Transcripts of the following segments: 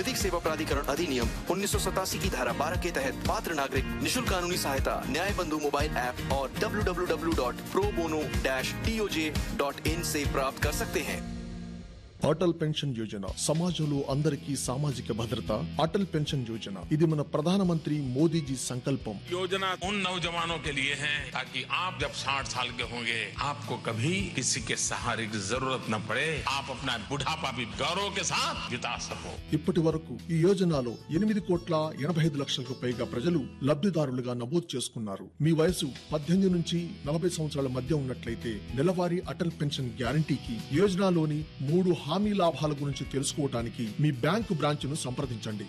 विधिक सेवा प्राधिकरण अधिनियम उन्नीस की धारा 12 के तहत पात्र नागरिक निशुल्क कानूनी सहायता न्याय बंधु मोबाइल ऐप और www.probonodoj.toj.in से प्राप्त कर सकते हैं అటల్ పెన్షన్ యోజన సమాజంలో అందరికీ సామాజిక భద్రత అటల్ పెన్షన్ యోజన ఇది మన ప్రధానమంత్రి మోదీజీ సంకల్పం योजना उन नौजवानों के लिए है ताकि आप जब 60 साल के होंगे आपको कभी किसी के सहारे की जरूरत न पड़े आप अपना बुढ़ापा भी गौरव के साथ बिता सको ఇప్పటి వరకు ఈ యోజనలో ఎనిమిది కోట్ల ఎనభై ఐదు లక్షలకు పైగా ప్రజలు లబ్ధిదారులుగా నమోదు చేసుకున్నారు మీ వయసు పద్దెనిమిది నుంచి నలభై సంవత్సరాల మధ్య ఉన్నట్లయితే నెలవారీ అటల్ పెన్షన్ గ్యారంటీకి యోజనలోని మూడు హామీ లాభాల గురించి తెలుసుకోవడానికి మీ బ్యాంకు బ్రాంచ్ను సంప్రదించండి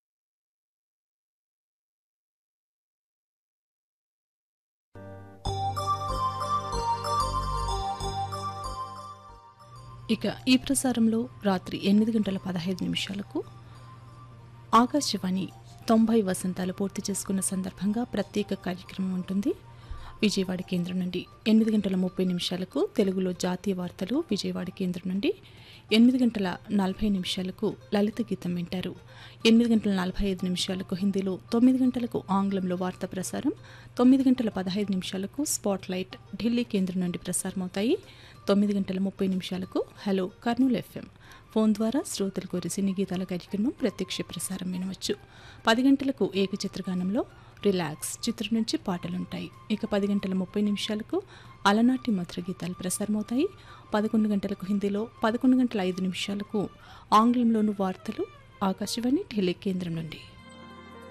ఇక ఈ ప్రసారంలో రాత్రి ఎనిమిది గంటల పదహైదు నిమిషాలకు ఆకాశవాణి తొంభై వసంతాలు పూర్తి చేసుకున్న సందర్భంగా ప్రత్యేక కార్యక్రమం ఉంటుంది విజయవాడ కేంద్రం నుండి ఎనిమిది గంటల ముప్పై నిమిషాలకు తెలుగులో జాతీయ వార్తలు విజయవాడ కేంద్రం నుండి ఎనిమిది గంటల నలభై నిమిషాలకు లలిత గీతం వింటారు ఎనిమిది గంటల నలభై ఐదు నిమిషాలకు హిందీలో తొమ్మిది గంటలకు ఆంగ్లంలో వార్తా ప్రసారం తొమ్మిది గంటల పదహైదు నిమిషాలకు స్పాట్ లైట్ ఢిల్లీ కేంద్రం నుండి ప్రసారం అవుతాయి తొమ్మిది గంటల ముప్పై నిమిషాలకు హలో కర్నూలు ఎఫ్ఎం ఫోన్ ద్వారా శ్రోతలు కోరి సినీ గీతాల కార్యక్రమం ప్రత్యక్ష ప్రసారం వినవచ్చు పది గంటలకు ఏకచిత్రగానంలో రిలాక్స్ చిత్రం నుంచి పాటలుంటాయి ఇక పది గంటల ముప్పై నిమిషాలకు అలనాటి మధుర గీతాలు ప్రసారమవుతాయి పదకొండు గంటలకు హిందీలో పదకొండు గంటల ఐదు నిమిషాలకు ఆంగ్లంలోను వార్తలు ఆకాశవాణి ఢిల్లీ కేంద్రం నుండి